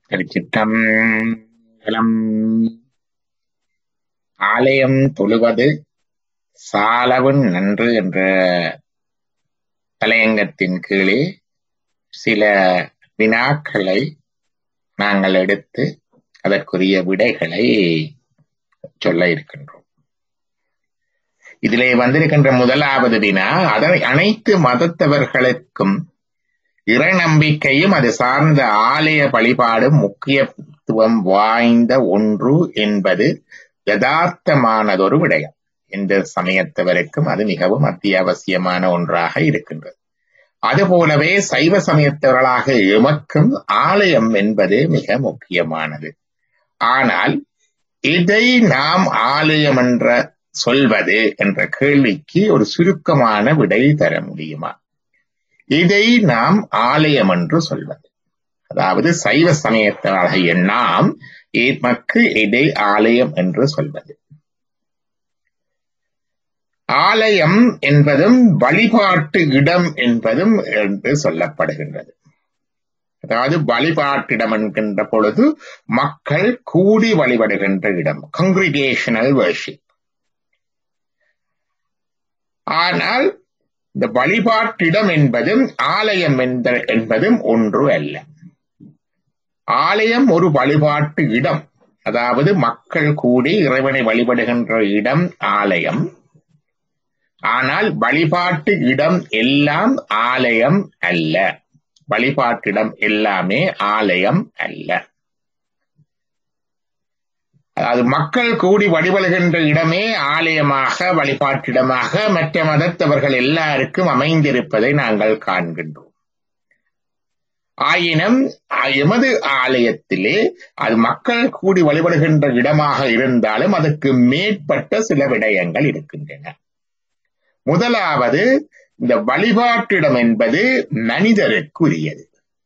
திருச்சிற்றம்பலம் ஆலயம் தொழுவது சாலவன் நன்று என்ற தலையங்கத்தின் கீழே சில வினாக்களை நாங்கள் எடுத்து அதற்குரிய விடைகளை சொல்ல இருக்கின்றோம் இதிலே வந்திருக்கின்ற முதலாவது வினா அதனை அனைத்து மதத்தவர்களுக்கும் இறை நம்பிக்கையும் அது சார்ந்த ஆலய வழிபாடும் முக்கியத்துவம் வாய்ந்த ஒன்று என்பது யதார்த்தமானதொரு விடயம் எந்த சமயத்தவருக்கும் அது மிகவும் அத்தியாவசியமான ஒன்றாக இருக்கின்றது அதுபோலவே சைவ சமயத்தவர்களாக எமக்கும் ஆலயம் என்பது மிக முக்கியமானது ஆனால் இதை நாம் ஆலயம் என்ற சொல்வது என்ற கேள்விக்கு ஒரு சுருக்கமான விடை தர முடியுமா இதை நாம் ஆலயம் என்று சொல்வது அதாவது சைவ சமயத்தாகிய நாம் எமக்கு இதை ஆலயம் என்று சொல்வது ஆலயம் என்பதும் வழிபாட்டு இடம் என்பதும் என்று சொல்லப்படுகின்றது அதாவது வழிபாட்டிடம் என்கின்ற பொழுது மக்கள் கூடி வழிபடுகின்ற இடம் கங்கிரிகேஷனல் வர்ஷிப் ஆனால் இந்த வழிபாட்டிடம் என்பதும் ஆலயம் என்பதும் ஒன்று அல்ல ஆலயம் ஒரு வழிபாட்டு இடம் அதாவது மக்கள் கூடி இறைவனை வழிபடுகின்ற இடம் ஆலயம் ஆனால் வழிபாட்டு இடம் எல்லாம் ஆலயம் அல்ல வழிபாட்டிடம் எல்லாமே ஆலயம் அல்ல அது மக்கள் கூடி வழிபடுகின்ற இடமே ஆலயமாக வழிபாட்டிடமாக மற்ற மதத்தவர்கள் எல்லாருக்கும் அமைந்திருப்பதை நாங்கள் காண்கின்றோம் ஆயினும் எமது ஆலயத்திலே அது மக்கள் கூடி வழிபடுகின்ற இடமாக இருந்தாலும் அதற்கு மேற்பட்ட சில விடயங்கள் இருக்கின்றன முதலாவது இந்த வழிபாட்டிடம் என்பது மனிதருக்குரியது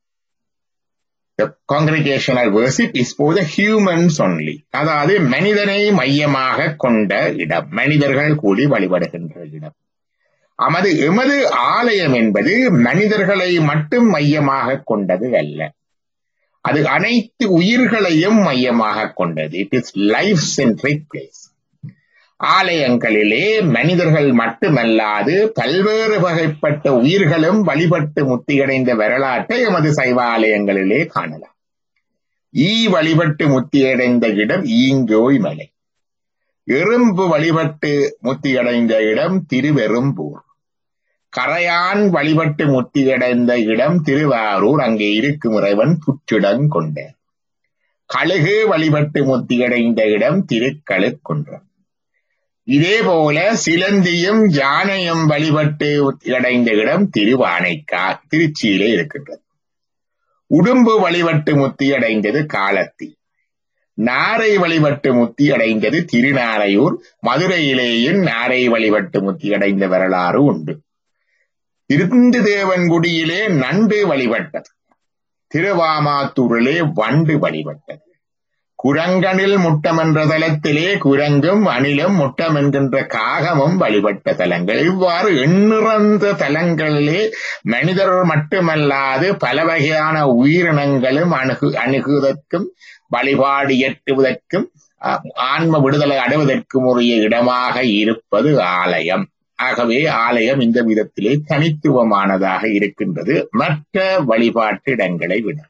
The congregational worship is for the humans only. அதாவது மனிதனை மையமாக கொண்ட இடம் மனிதர்கள் கூடி வழிபடுகின்ற இடம் அமது எமது ஆலயம் என்பது மனிதர்களை மட்டும் மையமாக கொண்டது அல்ல அது அனைத்து உயிர்களையும் மையமாக கொண்டது it is life centric place ஆலயங்களிலே மனிதர்கள் மட்டுமல்லாது பல்வேறு வகைப்பட்ட உயிர்களும் வழிபட்டு முத்தியடைந்த வரலாற்றை எமது சைவ ஆலயங்களிலே காணலாம் ஈ வழிபட்டு முத்தியடைந்த இடம் ஈங்கோய் மலை எறும்பு வழிபட்டு முத்தியடைந்த இடம் திருவெரும்பூர் கரையான் வழிபட்டு முத்தியடைந்த இடம் திருவாரூர் அங்கே இருக்கும் இறைவன் புற்றிடம் கொண்ட கழுகு வழிபட்டு முத்தியடைந்த இடம் திருக்கழுக்குன்றம் இதே போல சிலந்தியும் யானையும் வழிபட்டு அடைந்த இடம் திருவானைக்கா திருச்சியிலே இருக்கின்றது உடும்பு வழிபட்டு முத்தியடைந்தது காலத்தி நாரை வழிபட்டு முத்தியடைந்தது திருநாரையூர் மதுரையிலேயும் நாரை வழிபட்டு முத்தியடைந்த வரலாறு உண்டு இருந்து தேவன்குடியிலே நண்டு வழிபட்டது திருவாமாத்தூரிலே வண்டு வழிபட்டது குரங்கனில் முட்டம் என்ற தலத்திலே குரங்கும் அணிலும் முட்டம் என்கின்ற காகமும் வழிபட்ட தலங்கள் இவ்வாறு எண்ணிறந்த தலங்களிலே மனிதர் மட்டுமல்லாது பல வகையான உயிரினங்களும் அணுகு அணுகுவதற்கும் வழிபாடு இயற்றுவதற்கும் ஆன்ம விடுதலை அடைவதற்கும் உரிய இடமாக இருப்பது ஆலயம் ஆகவே ஆலயம் இந்த விதத்திலே தனித்துவமானதாக இருக்கின்றது மற்ற வழிபாட்டு இடங்களை விட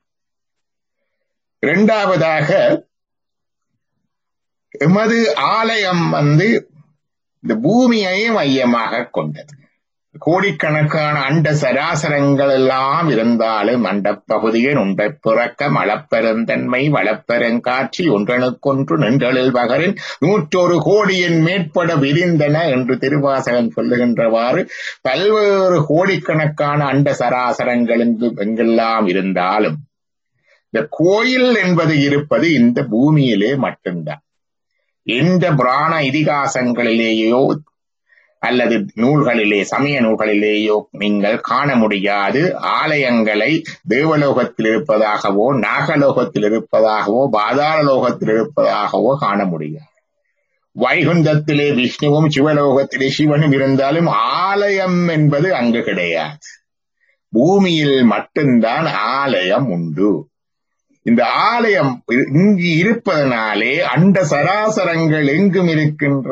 இரண்டாவதாக எமது ஆலயம் வந்து இந்த பூமியை மையமாக கொண்டது கோடிக்கணக்கான அண்ட சராசரங்கள் எல்லாம் இருந்தாலும் அண்ட பகுதியில் உண்டை பிறக்க மலப்பெருந்தன்மை வளப்பெருங்காட்சி ஒன்றனுக்கொன்று நின்றலில் பகரின் நூற்றொரு கோடியின் மேற்பட விரிந்தன என்று திருவாசகன் சொல்லுகின்றவாறு பல்வேறு கோடிக்கணக்கான அண்ட சராசரங்கள் எங்கெல்லாம் இருந்தாலும் இந்த கோயில் என்பது இருப்பது இந்த பூமியிலே மட்டும்தான் எந்த புராண இதிகாசங்களிலேயோ அல்லது நூல்களிலே சமய நூல்களிலேயோ நீங்கள் காண முடியாது ஆலயங்களை தேவலோகத்தில் இருப்பதாகவோ நாகலோகத்தில் இருப்பதாகவோ பாதாள லோகத்தில் இருப்பதாகவோ காண முடியாது வைகுந்தத்திலே விஷ்ணுவும் சிவலோகத்திலே சிவனும் இருந்தாலும் ஆலயம் என்பது அங்கு கிடையாது பூமியில் மட்டும்தான் ஆலயம் உண்டு இந்த ஆலயம் இங்கு இருப்பதனாலே அண்ட சராசரங்கள் எங்கும் இருக்கின்ற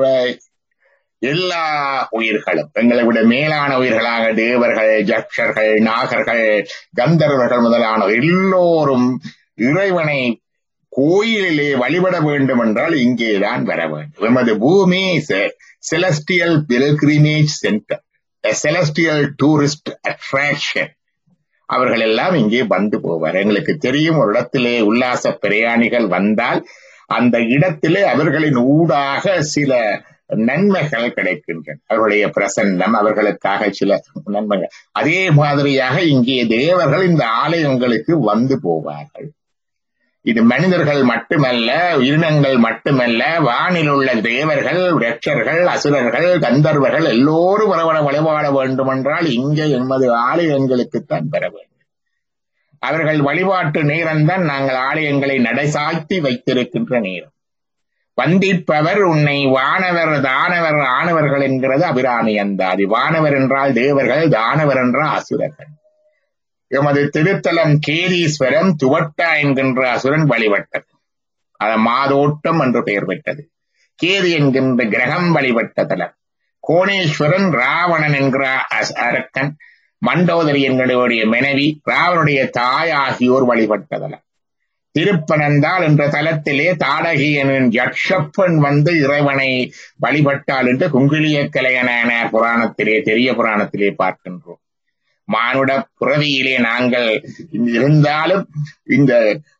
எல்லா உயிர்களும் எங்களை விட மேலான உயிர்களாக தேவர்கள் ஜக்ஷர்கள் நாகர்கள் கந்தர்வர்கள் முதலான எல்லோரும் இறைவனை கோயிலிலே வழிபட வேண்டும் என்றால் இங்கேதான் வர வேண்டும் எமது பூமி celestial pilgrimage centre celestial tourist attraction அவர்கள் எல்லாம் இங்கே வந்து போவார் எங்களுக்கு தெரியும் ஒரு இடத்திலே உல்லாச பிரயாணிகள் வந்தால் அந்த இடத்திலே அவர்களின் ஊடாக சில நன்மைகள் கிடைக்கின்றன அவர்களுடைய பிரசன்னம் அவர்களுக்காக சில நன்மைகள் அதே மாதிரியாக இங்கே தேவர்கள் இந்த ஆலயங்களுக்கு வந்து போவார்கள் இது மனிதர்கள் மட்டுமல்ல உயிரினங்கள் மட்டுமல்ல வானில் உள்ள தேவர்கள் ரட்சர்கள் அசுரர்கள் கந்தர்வர்கள் எல்லோரும் வரவன வழிபாட வேண்டும் என்றால் இங்கே எமது ஆலயங்களுக்குத்தான் பெற வேண்டும் அவர்கள் வழிபாட்டு நேரம்தான் நாங்கள் ஆலயங்களை நடைசாய்த்தி வைத்திருக்கின்ற நேரம் வந்திப்பவர் உன்னை வானவர் தானவர் ஆனவர்கள் என்கிறது அபிராமி அந்தாதி வானவர் என்றால் தேவர்கள் தானவர் என்றால் அசுரர்கள் எமது திருத்தலம் கேதீஸ்வரம் துவட்டா என்கின்ற அசுரன் வழிபட்டது அது மாதோட்டம் என்று பெயர் பெற்றது கேது என்கின்ற கிரகம் வழிபட்ட தலம் கோணேஸ்வரன் ராவணன் என்கிற அரக்கன் மண்டோதரி என்களுடைய மனைவி ராவனுடைய தாய் ஆகியோர் வழிபட்ட தலம் திருப்பனந்தால் என்ற தலத்திலே தாடகி எனும் யக்ஷப்பன் வந்து இறைவனை வழிபட்டால் என்று குங்கிலிய கலையனான புராணத்திலே தெரிய புராணத்திலே பார்க்கின்றோம் மானுட புறவியிலே நாங்கள் இருந்தாலும் இந்த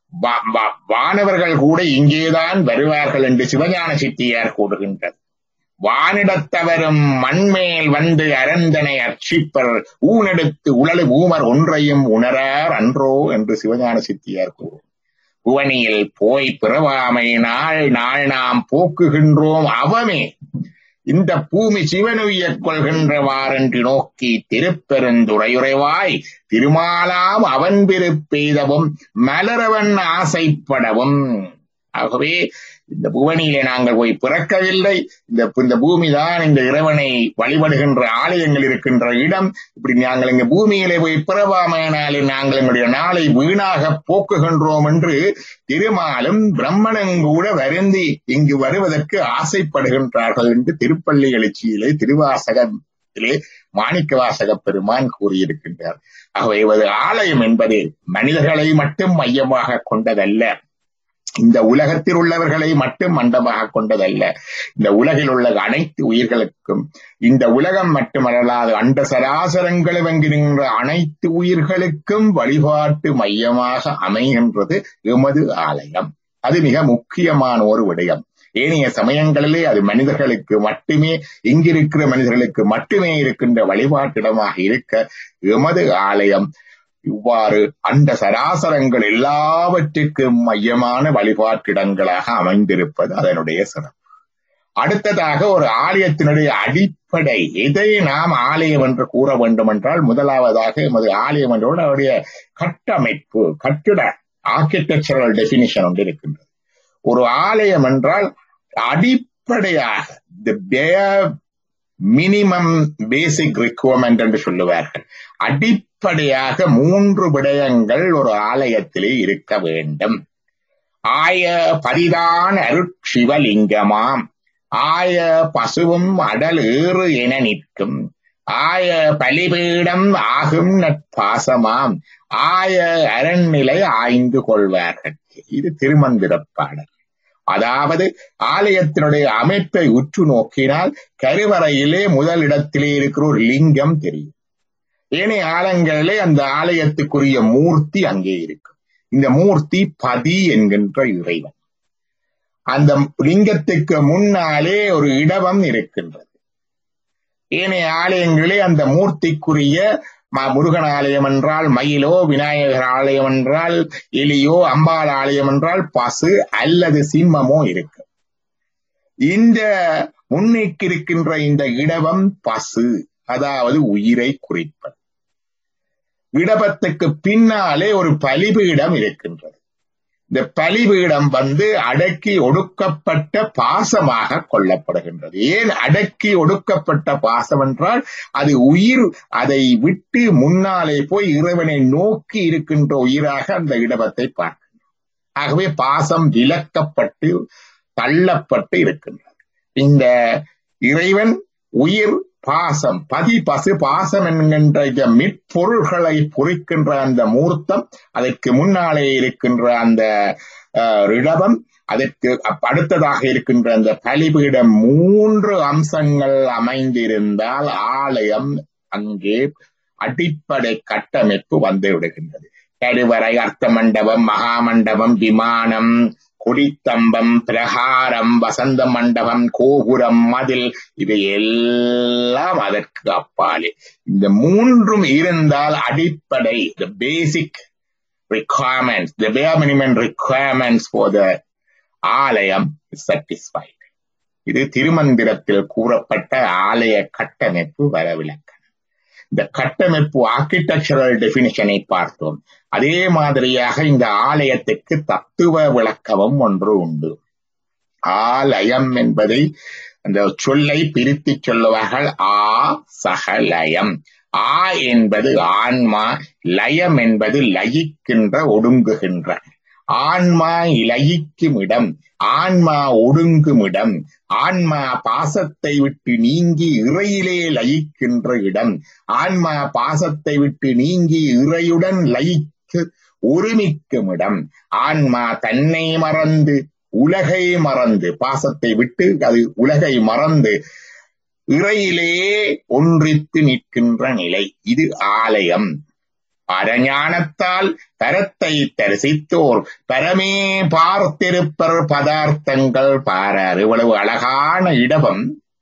வானவர்கள் கூட இங்கேதான் வருவார்கள் என்று சிவஞான சித்தியார் கூறுகின்றது வானிடத்தவரும் மண்மேல் வந்து அரந்தனை அர்ச்சிப்பர் ஊனெடுத்து உழலு ஊமர் ஒன்றையும் உணரார் அன்றோ என்று சிவஞான சித்தியார் கூறும் புவனியில் போய் பிறவாமை நாள் நாள் நாம் போக்குகின்றோம் அவமே இந்த பூமி சிவனுய கொள்கின்றவாறென்று நோக்கி திருப்பெருந்துரையுறைவாய் திருமாலாம் அவன் பெய்தவும் மலரவன் ஆசைப்படவும் ஆகவே இந்த புவனியிலே நாங்கள் போய் பிறக்கவில்லை இந்த இந்த பூமி தான் இந்த இறைவனை வழிபடுகின்ற ஆலயங்கள் இருக்கின்ற இடம் இப்படி நாங்கள் இங்க பூமியிலே போய் பிறவாமையினாலே நாங்கள் எங்களுடைய நாளை வீணாக போக்குகின்றோம் என்று திருமாலும் பிரம்மனும் கூட வருந்தி இங்கு வருவதற்கு ஆசைப்படுகின்றார்கள் என்று திருப்பள்ளி எழுச்சியிலே திருவாசகத்திலே மாணிக்க வாசக பெருமான் கூறியிருக்கின்றார் ஆகவே ஆலயம் என்பது மனிதர்களை மட்டும் மையமாக கொண்டதல்ல இந்த உலகத்தில் உள்ளவர்களை மட்டும் மண்டபமாக கொண்டதல்ல இந்த உலகில் உள்ள அனைத்து உயிர்களுக்கும் இந்த உலகம் மட்டுமல்லாது அண்ட சராசரங்களும் என்கின்ற அனைத்து உயிர்களுக்கும் வழிபாட்டு மையமாக அமைகின்றது எமது ஆலயம் அது மிக முக்கியமான ஒரு விடயம் ஏனைய சமயங்களிலே அது மனிதர்களுக்கு மட்டுமே இங்கிருக்கிற மனிதர்களுக்கு மட்டுமே இருக்கின்ற வழிபாட்டிடமாக இருக்க எமது ஆலயம் இவ்வாறு அந்த சராசரங்கள் எல்லாவற்றிற்கும் மையமான வழிபாட்டிடங்களாக அமைந்திருப்பது அதனுடைய சிறப்பு அடுத்ததாக ஒரு ஆலயத்தினுடைய அடிப்படை எதை நாம் ஆலயம் என்று கூற வேண்டும் என்றால் முதலாவதாக எமது ஆலயம் என்றோடு அவருடைய கட்டமைப்பு கட்டிட ஆர்கிடெக்சரல் டெபினிஷன் ஒன்று இருக்கின்றது ஒரு ஆலயம் என்றால் அடிப்படையாக மினிமம் பேசிக் ரிக்குவர்மெண்ட் என்று சொல்லுவார்கள் அடிப்படையாக மூன்று விடயங்கள் ஒரு ஆலயத்திலே இருக்க வேண்டும் ஆய பரிதான் அருட்சிவலிங்கமாம் ஆய பசுவும் அடல் ஏறு என நிற்கும் ஆய பலிபீடம் ஆகும் நட்பாசமாம் ஆய அரண்நிலை ஆய்ந்து கொள்வார்கள் இது திருமந்திரப்பாடல் அதாவது ஆலயத்தினுடைய அமைப்பை உற்று நோக்கினால் கருவறையிலே முதல் இடத்திலே இருக்கிற ஒரு லிங்கம் தெரியும் ஏனைய ஆலயங்களிலே அந்த ஆலயத்துக்குரிய மூர்த்தி அங்கே இருக்கும் இந்த மூர்த்தி பதி என்கின்ற இறைவன் அந்த லிங்கத்துக்கு முன்னாலே ஒரு இடவம் இருக்கின்றது ஏனைய ஆலயங்களே அந்த மூர்த்திக்குரிய முருகன் ஆலயம் என்றால் மயிலோ விநாயகர் ஆலயம் என்றால் எலியோ அம்பாள் ஆலயம் என்றால் பசு அல்லது சிம்மமோ இருக்கு இந்த முன்னைக்கு இருக்கின்ற இந்த இடவம் பசு அதாவது உயிரை குறிப்பது இடபத்துக்கு பின்னாலே ஒரு பலிபீடம் இருக்கின்றது இந்த பலிபீடம் வந்து அடக்கி ஒடுக்கப்பட்ட பாசமாக கொள்ளப்படுகின்றது ஏன் அடக்கி ஒடுக்கப்பட்ட பாசம் என்றால் அது உயிர் அதை விட்டு முன்னாலே போய் இறைவனை நோக்கி இருக்கின்ற உயிராக அந்த இடபத்தை பார்க்கின்றோம் ஆகவே பாசம் விலக்கப்பட்டு தள்ளப்பட்டு இருக்கின்றது இந்த இறைவன் உயிர் பாசம் பதி பசு பாசம் என்கின்ற இந்த மிற்பொருள்களை பொறிக்கின்ற அந்த மூர்த்தம் அதற்கு முன்னாலே இருக்கின்ற அந்த ரிடபம் அதற்கு அடுத்ததாக இருக்கின்ற அந்த பலிபீடம் மூன்று அம்சங்கள் அமைந்திருந்தால் ஆலயம் அங்கே அடிப்படை கட்டமைப்பு வந்து விடுகின்றது கருவறை அர்த்த மண்டபம் மகாமண்டபம் விமானம் கொடித்தம்பம் பிரகாரம் வசந்த மண்டபம் கோபுரம் மதில் இவை எல்லாம் அதற்கு அப்பாலே இந்த மூன்றும் இருந்தால் அடிப்படை த பேசிக் requirements, the bare minimum requirements for the ஆலயம் satisfied. இது திருமந்திரத்தில் கூறப்பட்ட ஆலய கட்டமைப்பு வரவிலக்கணம் இந்த கட்டமைப்பு ஆர்கிடெக்சரல் டெபினிஷனை பார்த்தோம் அதே மாதிரியாக இந்த ஆலயத்துக்கு தத்துவ விளக்கமும் ஒன்று உண்டு ஆலயம் என்பதை அந்த சொல்லை பிரித்து சொல்லுவார்கள் ஆ சகலயம் ஆ என்பது ஆன்மா லயம் என்பது லயிக்கின்ற ஒடுங்குகின்ற ஆன்மா லயிக்கும் இடம் ஆன்மா ஒடுங்கும் இடம் ஆன்மா பாசத்தை விட்டு நீங்கி இறையிலே லயிக்கின்ற இடம் ஆன்மா பாசத்தை விட்டு நீங்கி இறையுடன் லயிக்கு ஒருமிக்கும் இடம் ஆன்மா தன்னை மறந்து உலகை மறந்து பாசத்தை விட்டு அது உலகை மறந்து இறையிலே ஒன்றித்து நிற்கின்ற நிலை இது ஆலயம் பரஞானத்தால் பரத்தை தரிசித்தோர் பரமே பார்த்திருப்பர் பதார்த்தங்கள் பாரார் இவ்வளவு அழகான இடபம்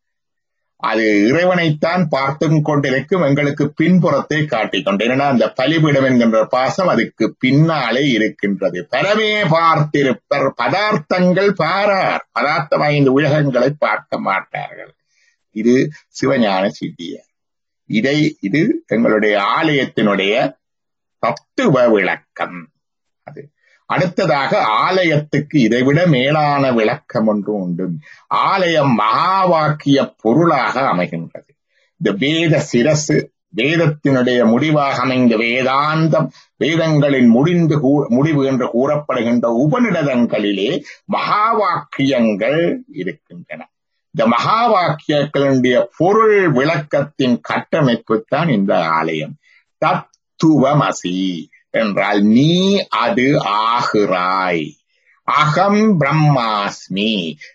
அது இறைவனைத்தான் பார்த்து கொண்டிருக்கும் எங்களுக்கு பின்புறத்தை காட்டிக்கொண்டு ஏன்னா அந்த பலிபீடம் என்கின்ற பாசம் அதுக்கு பின்னாலே இருக்கின்றது பரமே பார்த்திருப்பர் பதார்த்தங்கள் பாரார் பதார்த்தமாக இந்த உலகங்களை பார்க்க மாட்டார்கள் இது சிவஞான சித்தியர் இதை இது எங்களுடைய ஆலயத்தினுடைய தத்துவ விளக்கம் அது அடுத்ததாக ஆலயத்துக்கு இதைவிட மேலான விளக்கம் ஒன்று உண்டு ஆலயம் மகா வாக்கிய பொருளாக அமைகின்றது இந்த வேத சிரசு வேதத்தினுடைய முடிவாக அமைந்த வேதாந்தம் வேதங்களின் முடிந்து முடிவு என்று கூறப்படுகின்ற உபநிடதங்களிலே மகா வாக்கியங்கள் இருக்கின்றன இந்த மகா வாக்கியங்களுடைய பொருள் விளக்கத்தின் கட்டமைப்பு தான் இந்த ஆலயம் தத்துவமசி என்றால் நீ அது ஆகிறாய் அகம் பிரம்மாஸ்மி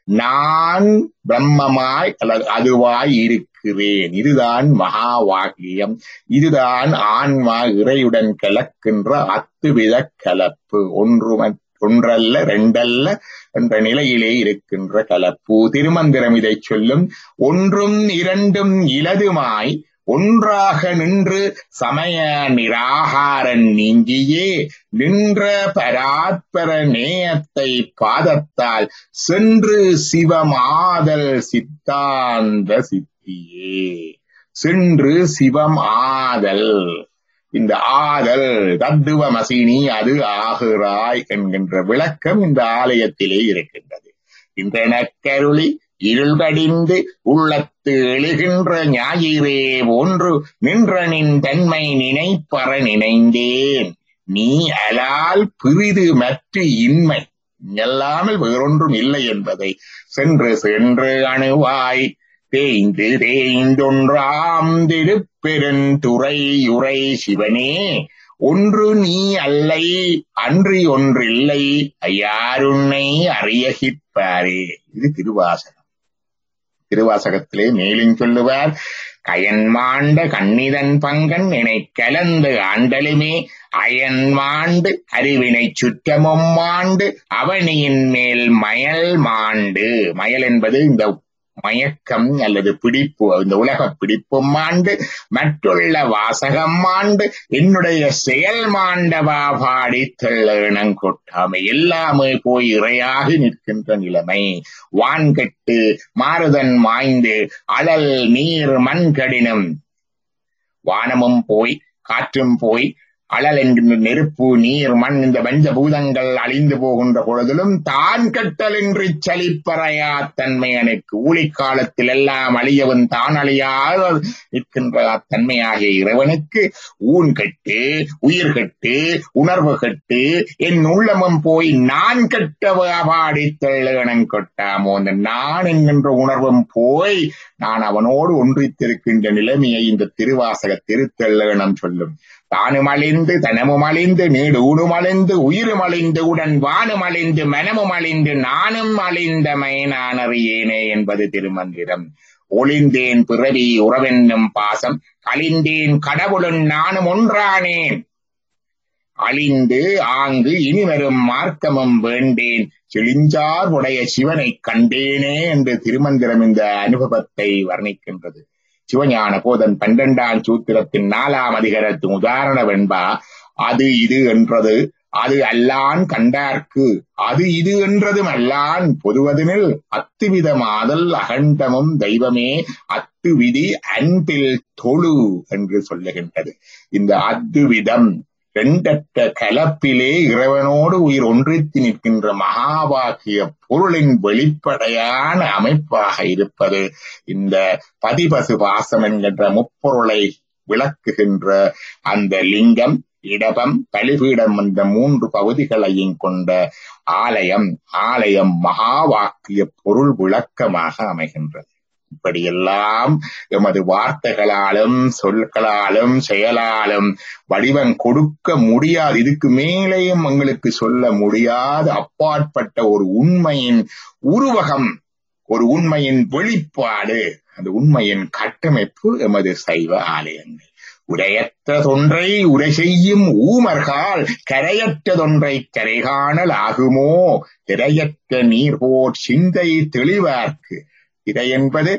நான் பிரம்மமாய் அல்லது அதுவாய் இருக்கிறேன் இதுதான் மகா வாக்கியம் இதுதான் ஆன்மா இறையுடன் கலக்கின்ற அத்துவித கலப்பு ஒன்று ஒன்றல்ல ரெண்டல்ல என்ற நிலையிலே இருக்கின்ற கலப்பு திருமந்திரம் இதை சொல்லும் ஒன்றும் இரண்டும் இலதுமாய் ஒன்றாக நின்று சமய நிராகாரன் நீங்கியே நின்ற பராத்பர நேயத்தை பாதத்தால் சென்று சிவமாதல் சித்தாந்த சித்தியே சென்று சிவம் ஆதல் இந்த ஆதல் தத்துவமசினி அது ஆகிறாய் என்கின்ற விளக்கம் இந்த ஆலயத்திலே இருக்கின்றது இன்றெனக்கருளி இருள் கடிந்து உள்ளத்து எழுகின்ற ஞாயிறே ஒன்று நின்றனின் தன்மை நினைப்பற நினைந்தேன் நீ அலால் பிரிது மற்ற இன்மை எல்லாமல் வேறொன்றும் இல்லை என்பதை சென்று சென்று அணுவாய் தேய்ந்து தேய்ந்தொன்றாம் திருப்பெருந்துறை உரை சிவனே ஒன்று நீ அல்லை அன்றி ஒன்றில்லை ஐயாருன்னை அறியகிப்பாரே இது திருவாசகம் திருவாசகத்திலே மேலும் சொல்லுவார் கயன்மாண்ட கண்ணிதன் பங்கன் இணை கலந்து ஆண்டலுமே அயன்மாண்டு அறிவினை சுற்றமும் மாண்டு அவனியின் மேல் மயல் மாண்டு மயல் என்பது இந்த மயக்கம் அல்லது பிடிப்பு இந்த உலக பிடிப்பும் ஆண்டு மற்றுள்ள வாசகம் ஆண்டு என்னுடைய செயல் மாண்டவா பாடி தெள்ளணம் கொட்டாமை எல்லாமே போய் இறையாகி நிற்கின்ற நிலைமை வான்கட்டு மாறுதன் மாய்ந்து அழல் நீர் மண் கடினம் வானமும் போய் காற்றும் போய் அழல் என்கின்ற நெருப்பு நீர் மண் இந்த பஞ்சபூதங்கள் அழிந்து போகின்ற பொழுதிலும் தான் கட்டலின்றி சலிப்பறையா தன்மையனுக்கு ஊழிக்காலத்தில் எல்லாம் அழியவன் தான் அழியாத நிற்கின்ற அத்தன்மையாகிய இறைவனுக்கு ஊன் கட்டு உயிர் கட்டு உணர்வு கட்டு என் உள்ளமும் போய் நான் கட்ட பாடி தெள்ளகணம் கொட்டாமோ அந்த நான் என்கின்ற உணர்வும் போய் நான் அவனோடு ஒன்றித்திருக்கின்ற நிலைமையை இந்த திருவாசக திருத்தெள்ளகணம் சொல்லும் தானும் அழிந்து தனமும் அழிந்து நீடூடும் அழிந்து உயிரும் அழிந்து உடன் வானும் அழிந்து மனமும் அழிந்து நானும் அழிந்த நான் அறியேனே என்பது திருமந்திரம் ஒளிந்தேன் பிறவி உறவென்னும் பாசம் கழிந்தேன் கடவுளும் நானும் ஒன்றானேன் அழிந்து ஆங்கு இனிவரும் மார்க்கமும் வேண்டேன் செழிஞ்சார் உடைய சிவனை கண்டேனே என்று திருமந்திரம் இந்த அனுபவத்தை வர்ணிக்கின்றது சிவஞான போதன் பன்னிரண்டாம் சூத்திரத்தின் நாலாம் அதிகாரத்தின் உதாரண வெண்பா அது இது என்றது அது அல்லான் கண்டார்க்கு அது இது என்றதும் அல்லான் பொதுவதனில் அத்துவிதமாதல் அகண்டமும் தெய்வமே அத்து விதி அன்பில் தொழு என்று சொல்லுகின்றது இந்த அத்துவிதம் இரண்டற்ற கலப்பிலே இறைவனோடு உயிர் ஒன்றித்து நிற்கின்ற மகாபாகிய பொருளின் வெளிப்படையான அமைப்பாக இருப்பது இந்த பதிபசு பாசம் என்கின்ற முப்பொருளை விளக்குகின்ற அந்த லிங்கம் இடபம் பலிபீடம் என்ற மூன்று பகுதிகளையும் கொண்ட ஆலயம் ஆலயம் மகாவாக்கிய பொருள் விளக்கமாக அமைகின்றது இப்படியெல்லாம் எமது வார்த்தைகளாலும் சொற்களாலும் செயலாலும் வடிவம் கொடுக்க முடியாது இதுக்கு மேலேயும் எங்களுக்கு சொல்ல முடியாத அப்பாற்பட்ட ஒரு உண்மையின் உருவகம் ஒரு உண்மையின் வெளிப்பாடு அந்த உண்மையின் கட்டமைப்பு எமது சைவ ஆலயங்கள் உரையற்ற தொன்றை உரை செய்யும் ஊமர்கள் கரையற்றதொன்றை கரைகாணல் ஆகுமோ திரையற்ற நீர்போர் சிந்தை தெளிவார்க்கு திரை என்பது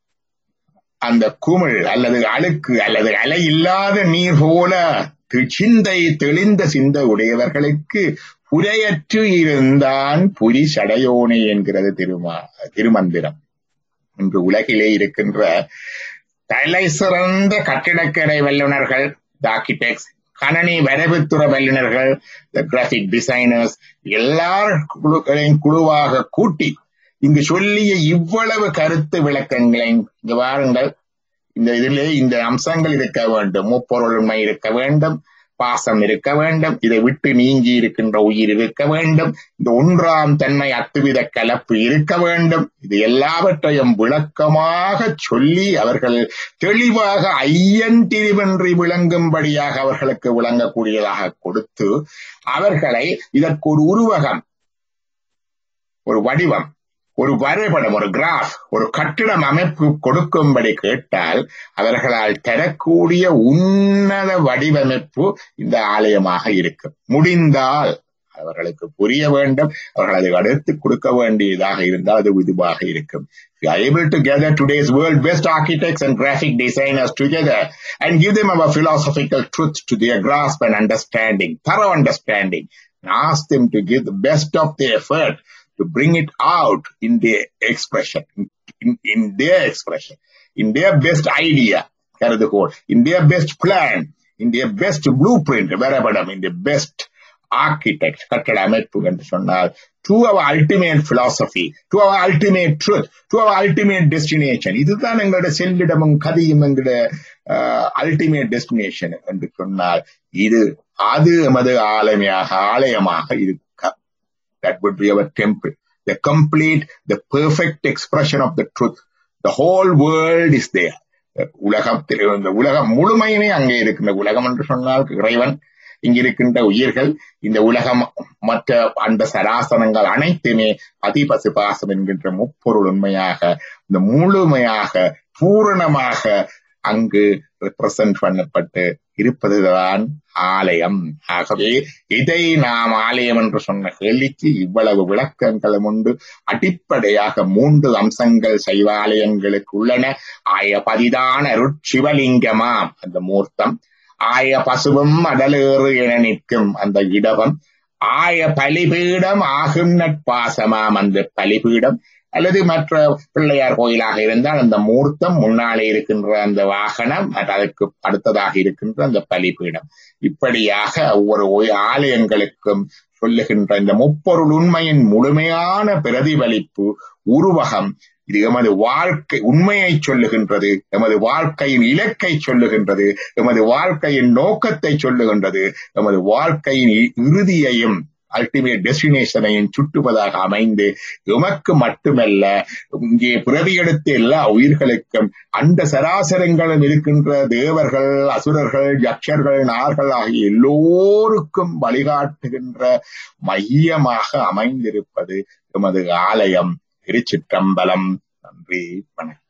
அந்த குமிழ் அல்லது அழுக்கு அல்லது அலை இல்லாத நீர் போல சிந்தை தெளிந்த சிந்தை உடையவர்களுக்கு புரையற்று இருந்தான் புரி சடையோனே என்கிறது திருமா திருமந்திரம் இன்று உலகிலே இருக்கின்ற தலை சிறந்த கட்டிடக்கலை வல்லுநர்கள் ஆர்கிடெக்ட்ஸ் கணனி வரைவுத்துற வல்லுநர்கள் கிராபிக் டிசைனர்ஸ் எல்லாரும் குழுவாக கூட்டி இங்கு சொல்லிய இவ்வளவு கருத்து விளக்கங்களை இங்கு வாருங்கள் இந்த இதிலே இந்த அம்சங்கள் இருக்க வேண்டும் முப்பொருளுமை இருக்க வேண்டும் பாசம் இருக்க வேண்டும் இதை விட்டு நீங்கி இருக்கின்ற உயிர் இருக்க வேண்டும் இந்த ஒன்றாம் தன்மை அத்துவித கலப்பு இருக்க வேண்டும் இது எல்லாவற்றையும் விளக்கமாக சொல்லி அவர்கள் தெளிவாக ஐயன் திரிவன்றி விளங்கும்படியாக அவர்களுக்கு விளங்கக்கூடியதாக கொடுத்து அவர்களை இதற்கு ஒரு உருவகம் ஒரு வடிவம் ஒரு வரைபடம் ஒரு கிராஃப் ஒரு கட்டிடம் அமைப்பு கொடுக்கும்படி கேட்டால் அவர்களால் தரக்கூடிய உன்னத வடிவமைப்பு இந்த ஆலயமாக இருக்கும் முடிந்தால் அவர்களுக்கு புரிய வேண்டும் அவர்கள் அதை அடுத்து கொடுக்க வேண்டியதாக இருந்தால் அது இதுவாக இருக்கும் able to gather today's world best architects and graphic designers together and give them our philosophical truth to their grasp and understanding, thorough understanding, and ask them to give the best of their effort to bring it out in their expression, in, in their expression, in their best idea, கருதுகோள், in their best plan, in their best blueprint, வரைபடம், in their best architect, கட்டட அமைப்பு என்று சொன்னால், to our ultimate philosophy, to our ultimate truth, to our ultimate destination. இதுதான் எங்களோட செல்லிடமும் கதையும் எங்களோட அல்டிமேட் டெஸ்டினேஷன் என்று சொன்னால் இது அது எமது ஆலயமாக ஆலயமாக இருக்க that would be our temple. The complete, the perfect expression of the truth. The whole world is there. உலகத்தில் இந்த உலகம் முழுமையுமே அங்கே இருக்கின்ற உலகம் என்று சொன்னால் இறைவன் இங்கிருக்கின்ற உயிர்கள் இந்த உலகம் மற்ற அந்த சராசனங்கள் அனைத்துமே அதிபசு பாசம் என்கின்ற முப்பொருள் உண்மையாக இந்த முழுமையாக பூரணமாக அங்கு ரெப்ரசன்ட் பண்ணப்பட்டு இருப்பதுதான் ஆலயம் ஆகவே இதை நாம் ஆலயம் என்று சொன்ன கேள்விக்கு இவ்வளவு விளக்கங்களும் உண்டு அடிப்படையாக மூன்று அம்சங்கள் சைவாலயங்களுக்கு உள்ளன ஆய பதிதான அருட்சிவலிங்கமாம் அந்த மூர்த்தம் ஆய பசுவும் அடலேறு என நிற்கும் அந்த இடவம் ஆய பலிபீடம் ஆகும் நட்பாசமாம் அந்த பலிபீடம் அல்லது மற்ற பிள்ளையார் கோயிலாக இருந்தால் அந்த மூர்த்தம் முன்னாலே இருக்கின்ற அந்த வாகனம் அதற்கு அடுத்ததாக இருக்கின்ற அந்த பலிபீடம் இப்படியாக ஒவ்வொரு ஆலயங்களுக்கும் சொல்லுகின்ற இந்த முப்பொருள் உண்மையின் முழுமையான பிரதிபலிப்பு உருவகம் இது எமது வாழ்க்கை உண்மையை சொல்லுகின்றது எமது வாழ்க்கையின் இலக்கை சொல்லுகின்றது எமது வாழ்க்கையின் நோக்கத்தை சொல்லுகின்றது எமது வாழ்க்கையின் இறுதியையும் அல்டிமேட் டெஸ்டினேஷனையும் சுட்டுவதாக அமைந்து எமக்கு மட்டுமல்ல இங்கே பிறவியெடுத்த எல்லா உயிர்களுக்கும் அந்த சராசரங்களும் இருக்கின்ற தேவர்கள் அசுரர்கள் யக்ஷர்கள் நார்கள் ஆகிய எல்லோருக்கும் வழிகாட்டுகின்ற மையமாக அமைந்திருப்பது எமது ஆலயம் திருச்சிற்றம்பலம் நன்றி வணக்கம்